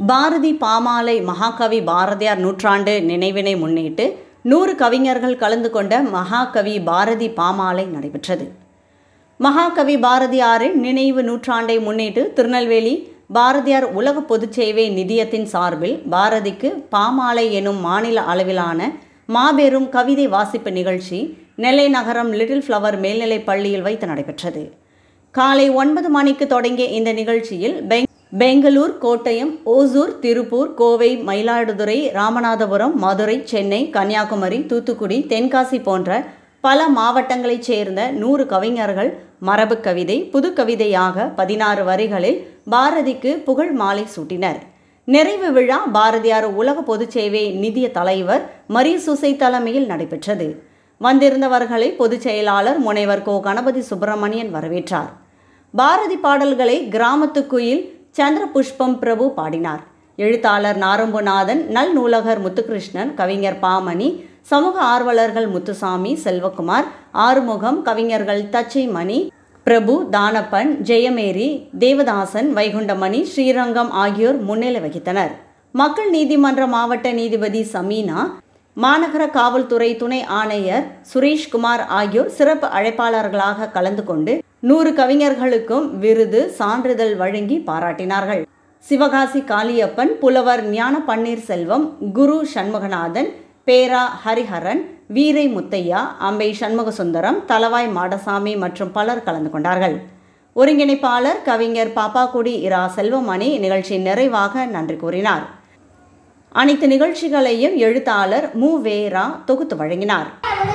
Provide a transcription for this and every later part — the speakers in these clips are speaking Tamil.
பாரதி பாமாலை மகாகவி பாரதியார் நூற்றாண்டு நினைவினை முன்னிட்டு நூறு கவிஞர்கள் கலந்து கொண்ட மகாகவி பாரதி பாமாலை நடைபெற்றது மகாகவி பாரதியாரின் நினைவு நூற்றாண்டை முன்னிட்டு திருநெல்வேலி பாரதியார் உலக பொதுச் சேவை நிதியத்தின் சார்பில் பாரதிக்கு பாமாலை எனும் மாநில அளவிலான மாபெரும் கவிதை வாசிப்பு நிகழ்ச்சி நெல்லை நகரம் லிட்டில் ஃப்ளவர் மேல்நிலைப் பள்ளியில் வைத்து நடைபெற்றது காலை ஒன்பது மணிக்கு தொடங்கிய இந்த நிகழ்ச்சியில் பெங் பெங்களூர் கோட்டயம் ஓசூர் திருப்பூர் கோவை மயிலாடுதுறை ராமநாதபுரம் மதுரை சென்னை கன்னியாகுமரி தூத்துக்குடி தென்காசி போன்ற பல மாவட்டங்களைச் சேர்ந்த நூறு கவிஞர்கள் மரபு கவிதை புது கவிதையாக பதினாறு வரிகளில் பாரதிக்கு புகழ் மாலை சூட்டினர் நிறைவு விழா பாரதியார் உலக பொதுச் சேவை நிதிய தலைவர் மரிய சுசை தலைமையில் நடைபெற்றது வந்திருந்தவர்களை பொதுச் செயலாளர் முனைவர் கோ கணபதி சுப்பிரமணியன் வரவேற்றார் பாரதி பாடல்களை கிராமத்து குயில் சந்திர புஷ்பம் பிரபு பாடினார் எழுத்தாளர் நாரம்புநாதன் நல் நூலகர் முத்துகிருஷ்ணன் கவிஞர் பாமணி சமூக ஆர்வலர்கள் முத்துசாமி செல்வகுமார் ஆறுமுகம் கவிஞர்கள் தச்சை மணி பிரபு தானப்பன் ஜெயமேரி தேவதாசன் வைகுண்டமணி ஸ்ரீரங்கம் ஆகியோர் முன்னிலை வகித்தனர் மக்கள் நீதிமன்ற மாவட்ட நீதிபதி சமீனா மாநகர காவல்துறை துணை ஆணையர் சுரேஷ்குமார் ஆகியோர் சிறப்பு அழைப்பாளர்களாக கலந்து கொண்டு நூறு கவிஞர்களுக்கும் விருது சான்றிதழ் வழங்கி பாராட்டினார்கள் சிவகாசி காளியப்பன் புலவர் ஞான பன்னீர்செல்வம் குரு சண்முகநாதன் பேரா ஹரிஹரன் வீரை முத்தையா அம்பை சண்முகசுந்தரம் தலவாய் மாடசாமி மற்றும் பலர் கலந்து கொண்டார்கள் ஒருங்கிணைப்பாளர் கவிஞர் பாப்பாக்குடி இரா செல்வமணி நிகழ்ச்சி நிறைவாக நன்றி கூறினார் அனைத்து நிகழ்ச்சிகளையும் எழுத்தாளர் மு வேரா தொகுத்து வழங்கினார்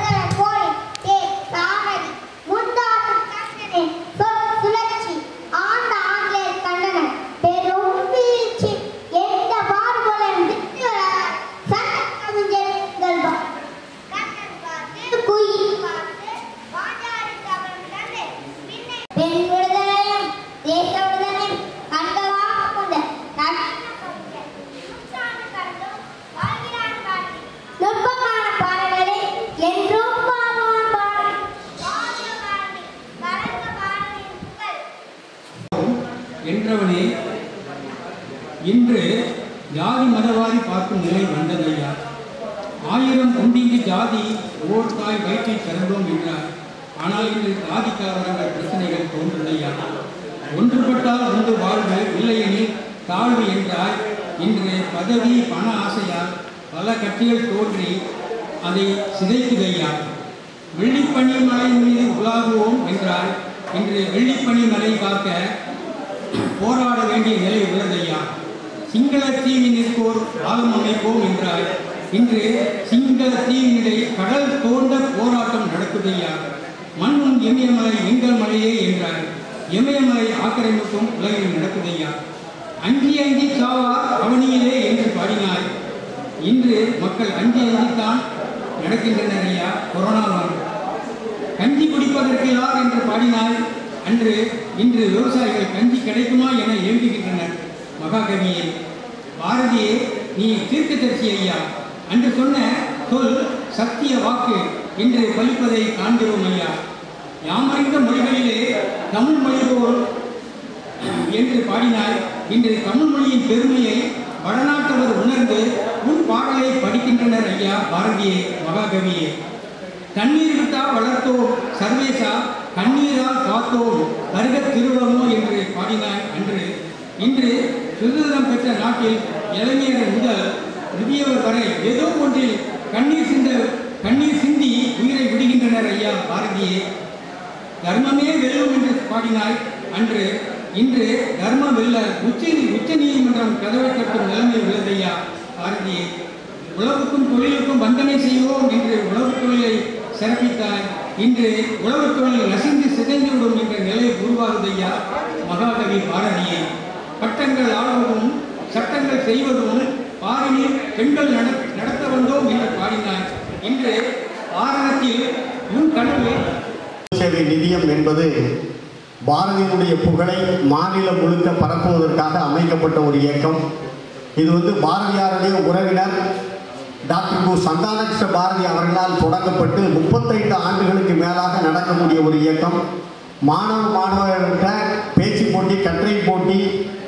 நுட்பமான பாடல்களை என்றும் வாழ்வான் பாடல் வளர்ந்த பாடலின் புகழ் என்றவனே இன்று ஜாதி மதவாரி பார்க்கும் நிலை வந்ததையா ஆயிரம் உண்டிங்கு ஜாதி ஓர் தாய் வயிற்றை திறந்தோம் என்றார் ஆனால் இன்று ஜாதி கலவரங்கள் பிரச்சனைகள் தோன்றுதையா ஒன்றுபட்டால் ஒன்று வாழ்வு இல்லையெனில் தாழ்வு என்றால் இன்று பதவி பண ஆசையால் பல கட்சிகள் தோன்றி அதை சிதைக்குதையா வெள்ளிப்பனி மலை மீது உலாகுவோம் என்றால் இன்று வெள்ளிப்பனி மலை காக்க போராட வேண்டிய நிலை உள்ளதையா சிங்கள தீவினிற்கோர் பாலம் அமைப்போம் என்றால் இன்று சிங்கள தீவினிடை கடல் தோண்ட போராட்டம் நடக்குதையா மண்ணும் இமயமலை எங்கள் மலையே என்றார் இமயமலை ஆக்கிரமிப்பும் உலகில் நடக்குதையா அஞ்சி அஞ்சி சாவா அவனியிலே என்று பாடினாய் இன்று மக்கள் அஞ்சி அஞ்சித்தான் நடக்கின்றனர் ஐயா கொரோனாவால் கஞ்சி குடிப்பதற்கு யார் என்று பாடினாய் அன்று இன்று விவசாயிகள் கஞ்சி கிடைக்குமா என ஏங்குகின்றனர் மகாகவியே பாரதியே நீ தீர்க்கதரிசி ஐயா அன்று சொன்ன சொல் சத்திய வாக்கு இன்று பலிப்பதை காண்கிறோம் ஐயா யாமறிந்த மொழிகளிலே தமிழ் மொழி போல் என்று பாடினாய் இன்று தமிழ் மொழியின் பெருமையை வடநாட்டவர் உணர்ந்து உன் பாடலை படிக்கின்றனர் ஐயா பாரதியே மகாகவியே கண்ணீர் விட்டா வளர்த்தோம் சர்வேசா கண்ணீரால் காத்தோம் வருக திருவமோ என்று பாடினார் அன்று இன்று சுதந்திரம் பெற்ற நாட்டில் இளைஞர்கள் முதல் முதியவர் வரை ஏதோ ஒன்றில் கண்ணீர் சிந்த கண்ணீர் சிந்தி உயிரை விடுகின்றனர் ஐயா பாரதியே தர்மமே வெல்லும் என்று பாடினாய் அன்று இன்று தர்மம் வெல்ல உச்ச உச்ச நீதிமன்றம் கதவை கட்டும் நிலைமை உள்ளதையா பாரதியே உழவுக்கும் தொழிலுக்கும் வந்தனை செய்வோம் என்று உழவுத் தொழிலை சிறப்பித்தார் இன்று உழவுத் தொழில் நசிந்து சிதைந்துவிடும் என்ற நிலை உருவாகுதையா மகாகவி பாரதியே பட்டங்கள் ஆளுவதும் சட்டங்கள் செய்வதும் பாரினில் பெண்கள் நட நடத்த வந்தோம் என்று பாடினார் இன்று பாரதத்தில் உன் கனவு சேவை நிதியம் என்பது பாரதியினுடைய புகழை மாநிலம் முழுக்க பரப்புவதற்காக அமைக்கப்பட்ட ஒரு இயக்கம் இது வந்து பாரதியாருடைய உறவினர் டாக்டர் கு சந்தானகிருஷ்ண பாரதி அவர்களால் தொடங்கப்பட்டு முப்பத்தைந்து ஆண்டுகளுக்கு மேலாக நடக்கக்கூடிய ஒரு இயக்கம் மாணவ மாணவர்கிட்ட பேச்சு போட்டி கட்டுரை போட்டி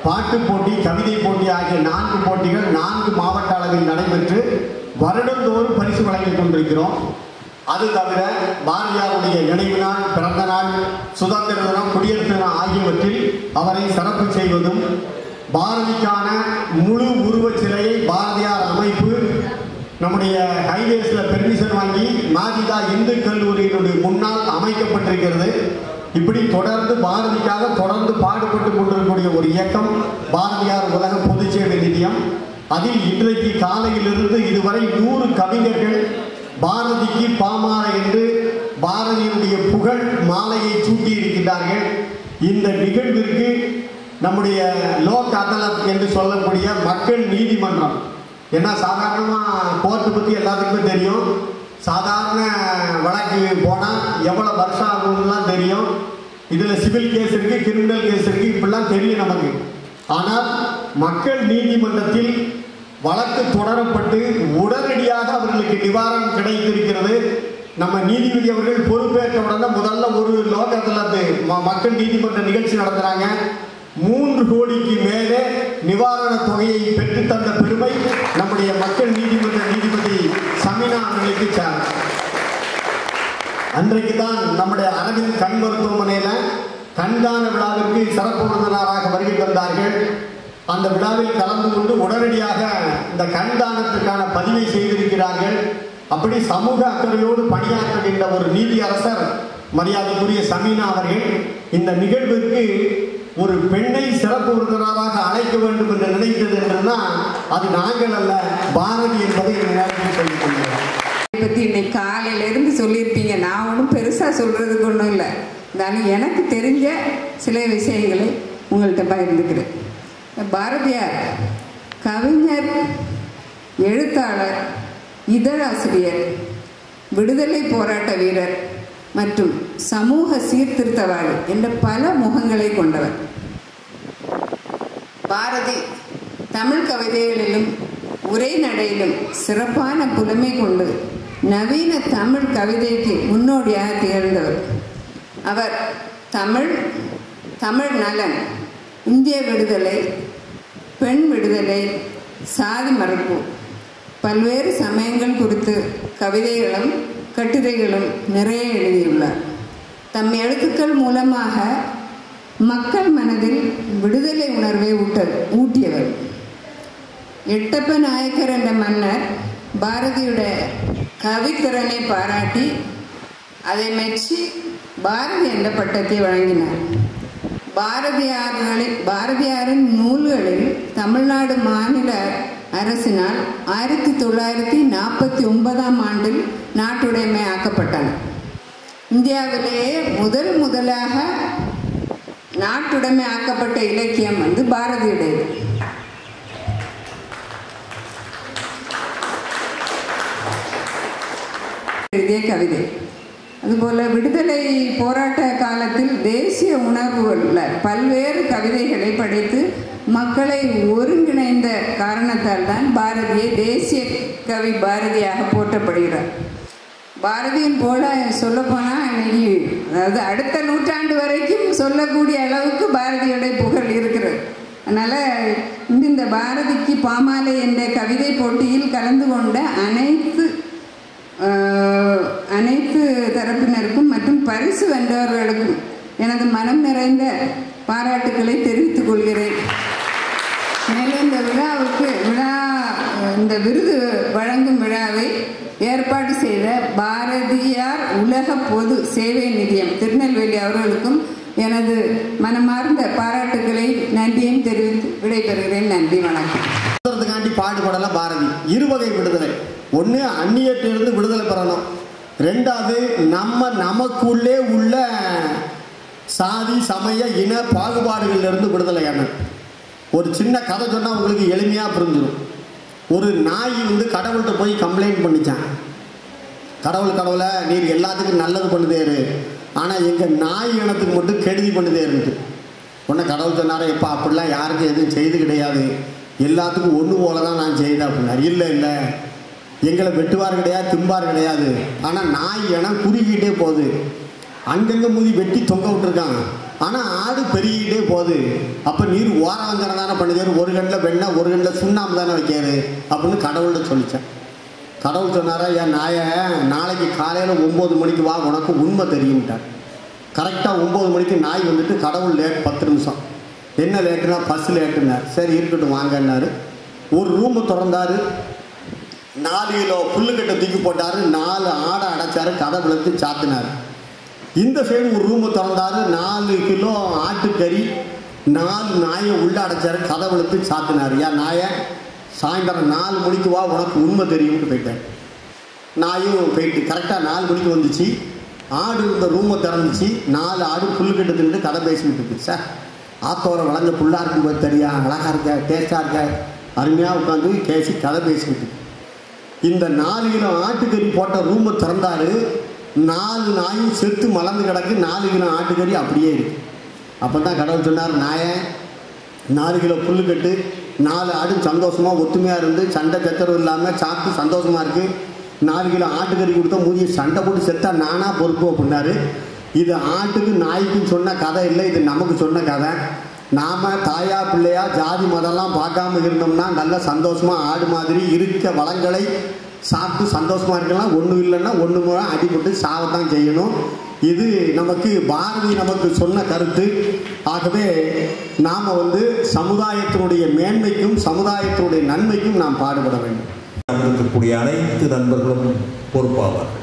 பாட்டு போட்டி கவிதை போட்டி ஆகிய நான்கு போட்டிகள் நான்கு மாவட்ட அளவில் நடைபெற்று வருடந்தோறும் பரிசு வழங்கிக் கொண்டிருக்கிறோம் அது தவிர பாரதியாருடைய நினைவு நாள் பிறந்த நாள் சுதந்திர தினம் குடியரசு தினம் ஆகியவற்றில் அவரை சிறப்பு செய்வதும் பாரதிக்கான முழு உருவச் சிலையை பாரதியார் அமைப்பு நம்முடைய ஹைவேஸில் பெர்மிஷன் வாங்கி மாஜிதா இந்து கல்லூரியினுடைய முன்னால் அமைக்கப்பட்டிருக்கிறது இப்படி தொடர்ந்து பாரதிக்காக தொடர்ந்து பாடுபட்டு கொண்டிருக்கக்கூடிய ஒரு இயக்கம் பாரதியார் உலக பொதுச்சேவை நிதியம் அதில் இன்றைக்கு காலையிலிருந்து இதுவரை நூறு கவிஞர்கள் பாரதிக்கு பாமாலை என்று பாரதியினுடைய புகழ் மாலையை சூட்டி இருக்கின்றார்கள் இந்த நிகழ்விற்கு நம்முடைய லோக் அதாலத் என்று சொல்லக்கூடிய மக்கள் நீதிமன்றம் ஏன்னா சாதாரணமாக கோர்ட்டு பற்றி எல்லாத்துக்குமே தெரியும் சாதாரண வழக்கு போனால் எவ்வளோ வருஷம் ஆகும்லாம் தெரியும் இதில் சிவில் கேஸ் இருக்குது கிரிமினல் கேஸ் இருக்குது இப்படிலாம் தெரியும் நமக்கு ஆனால் மக்கள் நீதிமன்றத்தில் வழக்கு தொடரப்பட்டு உடனடியாக அவர்களுக்கு நிவாரணம் கிடைத்திருக்கிறது நம்ம நீதிபதி அவர்கள் பொறுப்பேற்ற உடனே முதல்ல ஒரு லோகத்தில் அந்த ம- மக்கள் நீதிமன்ற நிகழ்ச்சி நடத்துறாங்க மூன்று கோடிக்கு மேலே நிவாரண தொகையை பெற்று தந்த பெருமை நம்முடைய மக்கள் நீதிமன்ற நீதிபதி சமினா அவர்களுக்கு சார் அன்றைக்கு தான் நம்முடைய அரவிந்த் கண் மருத்துவமனையில் கண்தான விழாவிற்கு சிறப்பு விருந்தினராக வருகை தந்தார்கள் அந்த விழாவில் கலந்து கொண்டு உடனடியாக இந்த கண்தானத்துக்கான பதிவை செய்திருக்கிறார்கள் அப்படி சமூக அக்கறையோடு பணியாற்றுகின்ற ஒரு நீதி அரசர் மரியாதைக்குரிய சமீனா அவர்கள் இந்த நிகழ்விற்கு ஒரு பெண்ணை சிறப்பு விருந்தினராக அழைக்க வேண்டும் என்று நினைத்தது என்றுனா அது நாங்கள் அல்ல பாரதி என்பதை இந்த நேரத்தில் சொல்லிக் கொள்கிறோம் பற்றி இன்னைக்கு காலையில இருந்து சொல்லியிருப்பீங்க நான் ஒன்றும் பெருசாக சொல்கிறதுக்கு ஒன்றும் இல்லை இருந்தாலும் எனக்கு தெரிஞ்ச சில விஷயங்களை உங்கள்கிட்ட பகிர்ந்துக்கிறேன் பாரதியார் கவிஞர் எழுத்தாளர் இதழாசிரியர் விடுதலை போராட்ட வீரர் மற்றும் சமூக சீர்திருத்தவாதி என்ற பல முகங்களை கொண்டவர் பாரதி தமிழ் கவிதைகளிலும் உரைநடையிலும் சிறப்பான புலமை கொண்டு நவீன தமிழ் கவிதைக்கு முன்னோடியாக திகழ்ந்தவர் அவர் தமிழ் தமிழ் நலன் இந்திய விடுதலை பெண் விடுதலை சாதி மறுப்பு பல்வேறு சமயங்கள் குறித்து கவிதைகளும் கட்டுரைகளும் நிறைய எழுதியுள்ளார் தம் எழுத்துக்கள் மூலமாக மக்கள் மனதில் விடுதலை உணர்வை ஊட்ட ஊட்டியவர் எட்டப்ப நாயக்கர் என்ற மன்னர் பாரதியுடைய கவித்திறனை பாராட்டி அதை மெச்சி பாரதி என்ற பட்டத்தை வழங்கினார் பாரதியார்களில் பாரதியாரின் நூல்களில் தமிழ்நாடு மாநில அரசினால் ஆயிரத்தி தொள்ளாயிரத்தி நாற்பத்தி ஒன்பதாம் ஆண்டில் நாட்டுடைமை ஆக்கப்பட்டன இந்தியாவிலேயே முதல் முதலாக நாட்டுடைமை ஆக்கப்பட்ட இலக்கியம் வந்து பாரதியுடையது எழுதிய கவிதை அதுபோல விடுதலை போராட்ட காலத்தில் தேசிய உணர்வுள்ள பல்வேறு கவிதைகளை படைத்து மக்களை ஒருங்கிணைந்த காரணத்தால் தான் பாரதியை தேசிய கவி பாரதியாக போற்றப்படுகிறார் பாரதியின் போல சொல்லப்போனால் இன்னைக்கு அதாவது அடுத்த நூற்றாண்டு வரைக்கும் சொல்லக்கூடிய அளவுக்கு பாரதியோடைய புகழ் இருக்கிறது அதனால் இந்த இந்த பாரதிக்கு பாமாலை என்ற கவிதை போட்டியில் கலந்து கொண்ட அனைத்து ஆஹ், அனைத்து தரப்பினருக்கும் மற்றும் பரிசு வென்றவர்களுக்கும் எனது மனம் நிறைந்த பாராட்டுக்களை தெரிவித்துக் கொள்கிறேன் மேலும் இந்த விழாவுக்கு விழா இந்த விருது வழங்கும் விழாவை ஏற்பாடு செய்த பாரதியார் உலக பொது சேவை நிதியம் திருநெல்வேலி அவர்களுக்கும் எனது மனமார்ந்த பாராட்டுக்களை நன்றியும் தெரிவித்து விடைபெறுகிறேன் நன்றி வணக்கம் சுதந்திரத்துக்காண்டி பாடுபடல பாரதி இருவகை விடுதலை ஒன்று அந்நியத்திலிருந்து விடுதலை பெறணும் ரெண்டாவது நம்ம நமக்குள்ளே உள்ள சாதி சமய இன பாகுபாடுகளிலிருந்து விடுதலை ஆனது ஒரு சின்ன கதை சொன்னால் உங்களுக்கு எளிமையாக புரிஞ்சிடும் ஒரு நாய் வந்து கடவுள்கிட்ட போய் கம்ப்ளைண்ட் பண்ணிச்சான் கடவுள் கடவுளை நீர் எல்லாத்துக்கும் நல்லது பண்ணுதேரு ஆனால் எங்கள் நாய் இனத்துக்கு மட்டும் கெடுதி பண்ணுதேருன்ட்டு உடனே கடவுள் சொன்னாரே எப்பா அப்படிலாம் யாருக்கும் எதுவும் செய்து கிடையாது எல்லாத்துக்கும் ஒன்று போல தான் நான் செய்தேன் அப்படின்னாரு இல்லை இல்லை எங்களை வெட்டுவார் கிடையாது திம்பார் கிடையாது ஆனால் நாய் இனம் குறுக்கிட்டே போகுது அங்கங்கே மூதி வெட்டி தொங்க விட்டுருக்கான் ஆனால் ஆடு பெருகிட்டே போகுது அப்போ நீர் ஓராங்கரம் தானே பண்ணுது ஒரு கண்ணில் வெண்ணெய் ஒரு கண்ணில் சுண்ணாம்பு தானே வைக்காது அப்படின்னு கடவுள்கிட்ட சொல்லிச்சேன் கடவுள் சொன்னாரா என் நாயை நாளைக்கு காலையில் ஒம்பது மணிக்கு வா உனக்கு உண்மை தெரியும்ட்டார் கரெக்டாக ஒம்பது மணிக்கு நாய் வந்துட்டு கடவுள் லேட் பத்து நிமிஷம் என்ன லேட்டுனா பஸ் லேட்டுனார் சரி இருக்கட்டும் வாங்கன்னாரு ஒரு ரூமு திறந்தாரு நாலு கிலோ புல்லுக்கட்டை தூக்கி போட்டார் நாலு ஆடை அடைச்சாரு கதை விழுத்து சாத்தினார் இந்த சைடு ஒரு ரூமு திறந்தாரு நாலு கிலோ ஆட்டுக்கறி நாலு நாயை உள்ள அடைச்சாரு கதை விழுத்து சாத்தினார் ஏன் நாயை சாயந்தரம் நாலு மணிக்கு வா உனக்கு உண்மை தெரியும்னு போயிட்டார் நாயும் போயிட்டு கரெக்டாக நாலு மணிக்கு வந்துச்சு ஆடு இந்த ரூமை திறந்துச்சு நாலு ஆடு புல்லுக்கட்டு தின்ட்டு கதை பேசிக்கிட்டு இருக்கு சார் ஆத்தோரம் வளைஞ்ச புல்லாக இருக்கும்போது தெரியா அழகாக இருக்க டேஸ்ட்டாக இருக்க அருமையாக உட்காந்து பேசி கதை பேசிக்கிட்டு இருக்கு. இந்த நாலு கிலோ ஆட்டுக்கறி போட்ட ரூமை திறந்தாரு நாலு நாயும் செத்து மலர்ந்து கிடக்கு நாலு கிலோ ஆட்டுக்கறி அப்படியே இருக்கு அப்போ தான் கடவுள் சொன்னார் நாயை நாலு கிலோ புல்லு கட்டு நாலு ஆடு சந்தோஷமாக ஒத்துமையாக இருந்து சண்டை சச்சரவு இல்லாமல் சாப்பிட்டு சந்தோஷமாக இருக்குது நாலு கிலோ ஆட்டுக்கறி கொடுத்தா மூஞ்சி சண்டை போட்டு செத்தா நானாக பொறுப்பு அப்படின்னாரு இது ஆட்டுக்கு நாய்க்கும் சொன்ன கதை இல்லை இது நமக்கு சொன்ன கதை நாம் தாயா பிள்ளையா ஜாதி மதம்லாம் பார்க்காம இருந்தோம்னா நல்ல சந்தோஷமாக ஆடு மாதிரி இருக்க வளங்களை சாப்பிட்டு சந்தோஷமாக இருக்கலாம் ஒன்றும் இல்லைன்னா ஒன்று மூலம் அடிபட்டு சாவத்தான் செய்யணும் இது நமக்கு பாரதி நமக்கு சொன்ன கருத்து ஆகவே நாம் வந்து சமுதாயத்தினுடைய மேன்மைக்கும் சமுதாயத்தினுடைய நன்மைக்கும் நாம் பாடுபட வேண்டும் இருக்கக்கூடிய அனைத்து நண்பர்களும் பொறுப்பாவார்கள்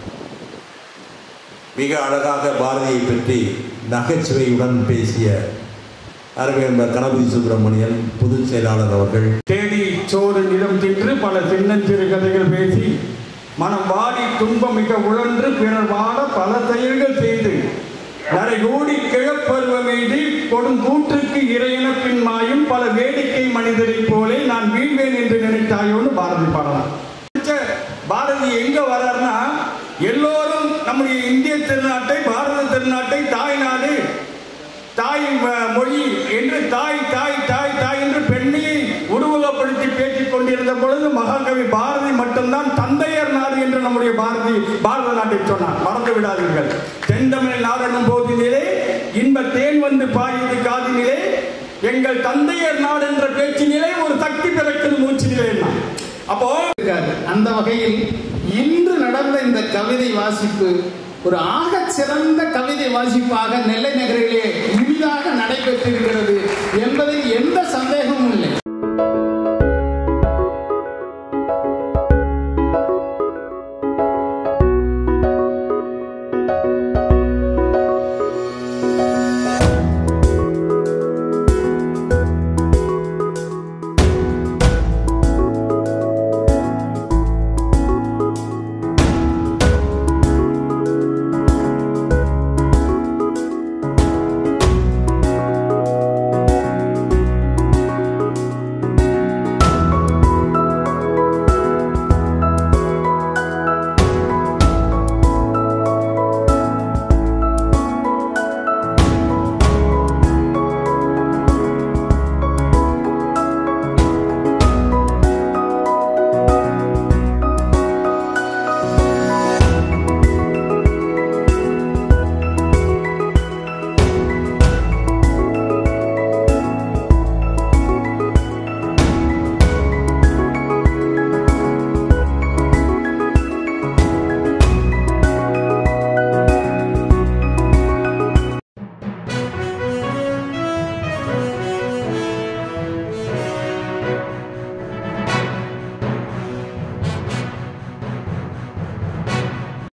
மிக அழகாக பாரதியை பற்றி நகைச்சுவையுடன் பேசிய அருமையன்பர் கணபதி சுப்பிரமணியன் பொதுச் செயலாளர் அவர்கள் தேடி சோறு நிலம் தின்று பல சின்னஞ்சிறு கதைகள் பேசி மனம் வாடி துன்பம் மிக உழன்று பிறர் வாட பல செயல்கள் செய்து நரைகூடி கிழப்பருவமெய்தி கொடும் கூற்றுக்கு இறையென பின் மாயும் பல வேடிக்கை மனிதரைப் போலே நான் வீழ்வேன் என்று நினைத்தாயோன்னு பாரதி பாடலாம் பாரதி எங்க வர்றாருன்னா எல்லோரும் நம்முடைய இந்திய திருநாட்டை பாரத திருநாட்டை தாய்நாடு தாய் ம- மொழி என்று தாய் தாய் தாய் தாய் என்று பெண்மையை உருவகப்படுத்தி பேசிக் கொண்டிருந்த பொழுது மகாகவி பாரதி மட்டும்தான் தந்தையர் நாடு என்று நம்முடைய பாரதி பாரத நாட்டை சொன்னார் மறந்து விடாதீர்கள் தென்தமிழ் நாடெனும் போதினிலே இன்ப தேன் வந்து பாயுது காதினிலே எங்கள் தந்தையர் நாடு என்ற பேச்சினிலே ஒரு சக்தி பிறக்குது மூச்சினிலே அப்போ இருக்காரு அந்த வகையில் இன்று நடந்த இந்த கவிதை வாசிப்பு ஒரு ஆகச் சிறந்த கவிதை வாசிப்பாக நெல்லை நகரிலே இனிதாக நடைபெற்றிருக்கிறது என்பதில் எந்த சந்தேகமும் இல்லை